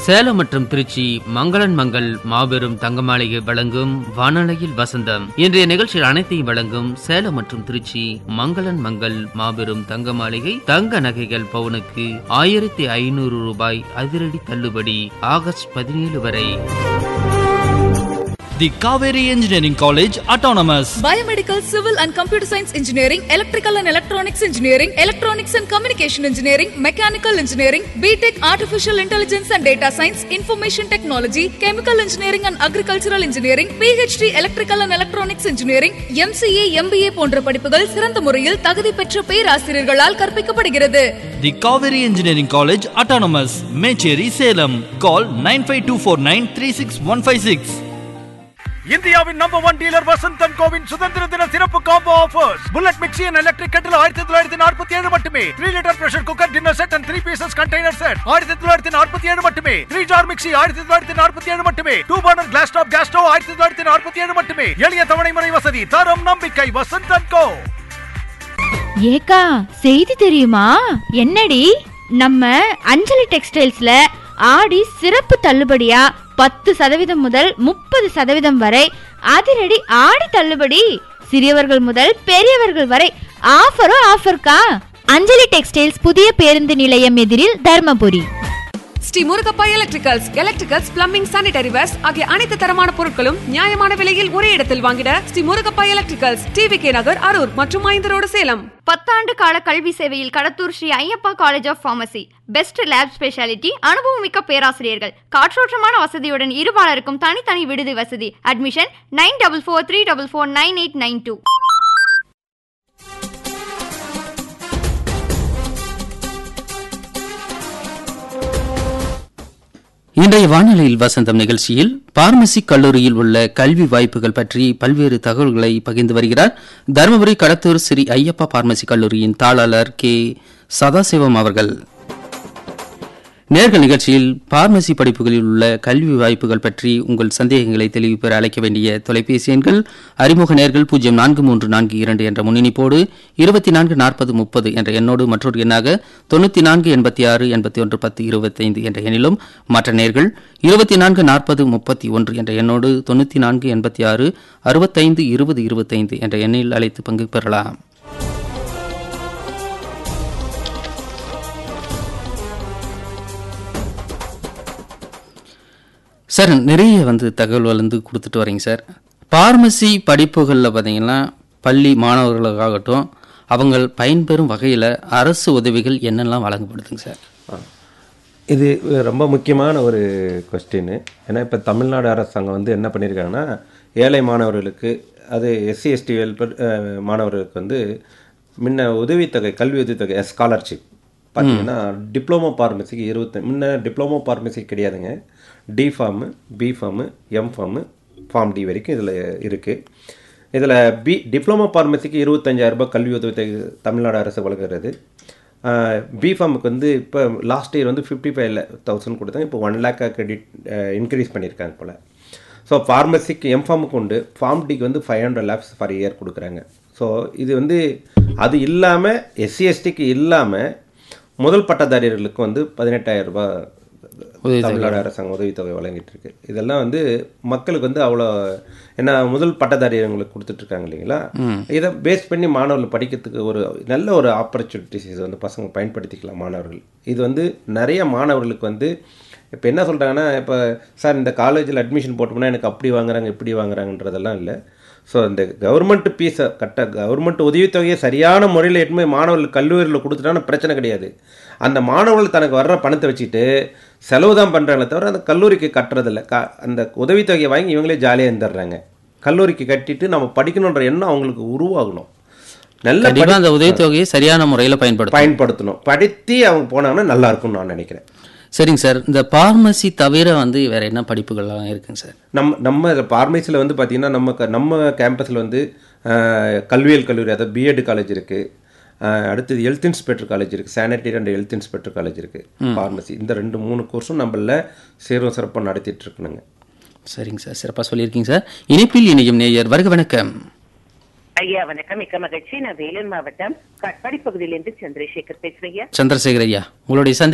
சேலம் மற்றும் திருச்சி மங்களன் மங்கள் மாபெரும் தங்க மாளிகை வழங்கும் வானொலியில் வசந்தம் இன்றைய நிகழ்ச்சியில் அனைத்தையும் வழங்கும் சேலம் மற்றும் திருச்சி மங்களன் மங்கள் மாபெரும் தங்க மாளிகை தங்க நகைகள் பவுனுக்கு ஆயிரத்தி ஐநூறு ரூபாய் அதிரடி தள்ளுபடி ஆகஸ்ட் பதினேழு வரை The Kaveri Engineering College Autonomous. Biomedical, Civil and Computer Science Engineering, Electrical and Electronics Engineering, Electronics and Communication Engineering, Mechanical Engineering, BTech Artificial Intelligence and Data Science, Information Technology, Chemical Engineering and Agricultural Engineering, PhD Electrical and Electronics Engineering, MCA, MBA போன்ற படிப்புகள் சிறந்த முறையில் தகுதி பெற்ற பேராசிரியர்களால் கற்பிக்கப்படுகிறது The Kaveri Engineering College Autonomous. Mecheri Salem. Call 95249 இந்தியாவின் number one dealer Vasanthan கோவின் சுதந்திர தின சிறப்பு combo offers bullet mixie and electric கட்டில் ஆயிரத்தி தொள்ளாயிரத்தி நாற்பத்தி ஏழு மட்டுமே three litre pressure cooker dinner set and three pieces container set ஆயிரத்தி தொள்ளாயிரத்தி நாற்பத்தி ஏழு மட்டுமே த்ரீ ஜார் மிக்சி ஆயிரத்தி தொள்ளாயிரத்தி நாற்பத்தி ஏழு மட்டுமே two burner glass top gas stove ஆயிரத்தி தொள்ளாயிரத்தி நாற்பத்தி ஏழு மட்டுமே எளிய தவணை முறை வசதி தரம் நம்பிக்கை வசந்தன் கோ ஏக்கா செய்தி தெரியுமா என்னடி நம்ம அஞ்சலி டெக்ஸ்டைல்ஸ்ல ஆடி சிறப்பு தள்ளுபடியா பத்து சதவீதம் முதல் முப்பது சதவீதம் வரை அதிரடி ஆடி தள்ளுபடி சிறியவர்கள் முதல் பெரியவர்கள் வரை ஆஃபரும் ஆஃபர்க்கா அஞ்சலி டெக்ஸ்டைல்ஸ் புதிய பேருந்து நிலையம் எதிரில் Dharmapuri Sri Murugappa electricals electricals plumbing sanitary wares ஆகிய அனைத்து தரமான பொருட்களும் நியாயமான விலையில் ஒரே இடத்தில் வாங்கிட Sri Murugappa electricals TV K Nagar Arur மற்றும் ஐந்து ரோடு சேலம் பத்தாண்டு கால கல்வி சேவையில் Kadathur Sri Ayyappa college of pharmacy best lab speciality அனுபவமிக்க பேராசிரியர்கள் காற்றோட்டமான வசதியுடன் இருபாலருக்கும் தனித்தனி விடுதி வசதி admission nine double four three double four nine eight nine two இன்றைய வானொலியில் வசந்தம் நிகழ்ச்சியில் பார்மசி கல்லூரியில் உள்ள கல்வி வாய்ப்புகள் பற்றி பல்வேறு தகவல்களை பகிர்ந்து வருகிறார் தருமபுரி கடத்தூர் ஸ்ரீ ஐயப்பா பார்மசி கல்லூரியின் தாளாளர் கே சதாசிவம் அவர்கள் நேர்கள் நிகழ்ச்சியில் பார்மசி படிப்புகளில் உள்ள கல்வி வாய்ப்புகள் பற்றி உங்கள் சந்தேகங்களை தெளிவு பெற அழைக்க வேண்டிய தொலைபேசி எண்கள் அறிமுக நேர்கள் பூஜ்ஜியம் நான்கு மூன்று நான்கு இரண்டு என்ற முன்னிணைப்போடு இருபத்தி நான்கு நாற்பது முப்பது என்ற எண்ணோடு மற்றொரு எண்ணாக தொண்ணூற்றி நான்கு எண்பத்தி ஆறு எண்பத்தி ஒன்று பத்து இருபத்தைந்து என்ற எண்ணிலும் மற்ற நேர்கள் இருபத்தி நான்கு நாற்பது முப்பத்தி ஒன்று என்ற எண்ணோடு தொண்ணூற்றி நான்கு எண்பத்தி ஆறு அறுபத்தைந்து இருபது இருபத்தைந்து என்ற எண்ணில் அழைத்து பங்கு பெறலாம் சார் நிறைய வந்து தகவல் வந்து கொடுத்துட்டு வரீங்க சார் பார்மசி படிப்புகளில் பார்த்தீங்கன்னா பள்ளி மாணவர்களுக்காகட்டும் அவங்க பயன்பெறும் வகையில் அரசு உதவிகள் என்னெல்லாம் வழங்கப்படுதுங்க சார் இது ரொம்ப முக்கியமான ஒரு கொஸ்டின் ஏன்னா இப்போ தமிழ்நாடு அரசாங்கம் வந்து என்ன பண்ணியிருக்காங்கன்னா ஏழை மாணவர்களுக்கு அது எஸ்சி எஸ்டி மாணவர்களுக்கு வந்து முன்ன உதவித்தொகை கல்வி உதவித்தொகை ஸ்காலர்ஷிப் பார்த்தீங்கன்னா டிப்ளமோ பார்மசிக்கு இருபத்தி முன்ன டிப்ளமோ பார்மசி கிடையாதுங்க D pharm B pharm M pharm pharm D வரைக்கும் இதில் இருக்குது இதில் பி டிப்ளமோ பார்மசிக்கு இருபத்தஞ்சாயிரம் ரூபாய் கல்வி உதவித்தொகை தமிழ்நாடு அரசு வழங்குறது பிஃபார்முக்கு வந்து இப்போ லாஸ்ட் இயர் வந்து ஃபிஃப்டி ஃபைவ் தௌசண்ட் கொடுத்தாங்க இப்போ ஒன் லேக் கிரெடிட் இன்க்ரீஸ் பண்ணியிருக்காங்க போல் ஸோ ஃபார்மசிக்கு எம்ஃபார்முக்கு உண்டு ஃபார்ம் டிக்கு வந்து five hundred lakhs per year கொடுக்குறாங்க ஸோ இது வந்து அது இல்லாமல் எஸ்சி எஸ்டிக்கு இல்லாமல் முதல் பட்டதாரிகளுக்கு வந்து பதினெட்டாயிரம் ரூபாய் தமிழ்நாடு அரசாங்கம் உதவித்தொகை வழங்கிட்டு இருக்கு இதெல்லாம் வந்து மக்களுக்கு வந்து அவ்வளோ ஏன்னா முதல் பட்டதாரிகளுக்கு கொடுத்துட்டு இருக்காங்க இல்லைங்களா இதை பேஸ் பண்ணி மாணவர்கள் படிக்கிறதுக்கு ஒரு நல்ல ஒரு ஆப்பர்ச்சுனிட்டிஸ் இது வந்து பசங்க பயன்படுத்திக்கலாம் மாணவர்கள் இது வந்து நிறைய மாணவர்களுக்கு வந்து இப்போ என்ன சொல்கிறாங்கன்னா இப்போ சார் இந்த காலேஜில் அட்மிஷன் போட்டோம்னா எனக்கு அப்படி வாங்குறாங்க இப்படி வாங்குறாங்கன்றதெல்லாம் இல்லை ஸோ இந்த கவர்மெண்ட் பீஸை கட்ட கவர்மெண்ட் உதவித்தொகையை சரியான முறையில் எட்டுமே மாணவர்கள் கல்லூரியில் கொடுத்துட்டான பிரச்சனை கிடையாது அந்த மாணவர்கள் தனக்கு வர்ற பணத்தை வச்சுட்டு செலவு தான் பண்ணுறாங்களே தவிர அந்த கல்லூரிக்கு கட்டுறதில்ல க அந்த உதவித்தொகையை வாங்கி இவங்களே ஜாலியாக இருந்துடுறாங்க கல்லூரிக்கு கட்டிட்டு நம்ம படிக்கணுன்ற எண்ணம் அவங்களுக்கு உருவாகணும் நல்ல கண்டிப்பாக அந்த உதவித்தொகையை சரியான முறையில் பயன்படுத்தும் பயன்படுத்தணும் படித்து அவங்க போனாங்கன்னா நல்லா இருக்கும்னு நான் நினைக்கிறேன் சரிங்க சார் இந்த பார்மசி தவிர வந்து வேற என்ன படிப்புகள்லாம் இருக்குங்க சார் நம்ம நம்ம பார்மசியில் வந்து பார்த்திங்கன்னா நம்ம க- நம்ம கேம்பஸில் வந்து அஹ், கல்வியியல் கல்லூரி அதாவது பிஎட் காலேஜ் இருக்குது அடுத்தது ஹெல்த் இன்ஸ்பெக்டர் காலேஜ் இருக்குது sanitary and health inspector college இருக்குது ஃபார்மசி இந்த ரெண்டு மூணு கோர்ஸும் நம்மள சீரும் சிறப்பாக நடத்திட்டு இருக்கணுங்க சரிங்க சார் சிறப்பாக சொல்லியிருக்கீங்க சார் இணைப்பில் இணையும் நேயர் வருக வணக்கம் ஐயா வணக்கம் மிக்க மகிழ்ச்சி நான் வேலூர் மாவட்டம் கட்பாடி பகுதியிலிருந்து சந்திரசேகர் பேசுறேன் ஐயா சந்திரசேகர் ஐயா உங்களுடைய சந்தேகம்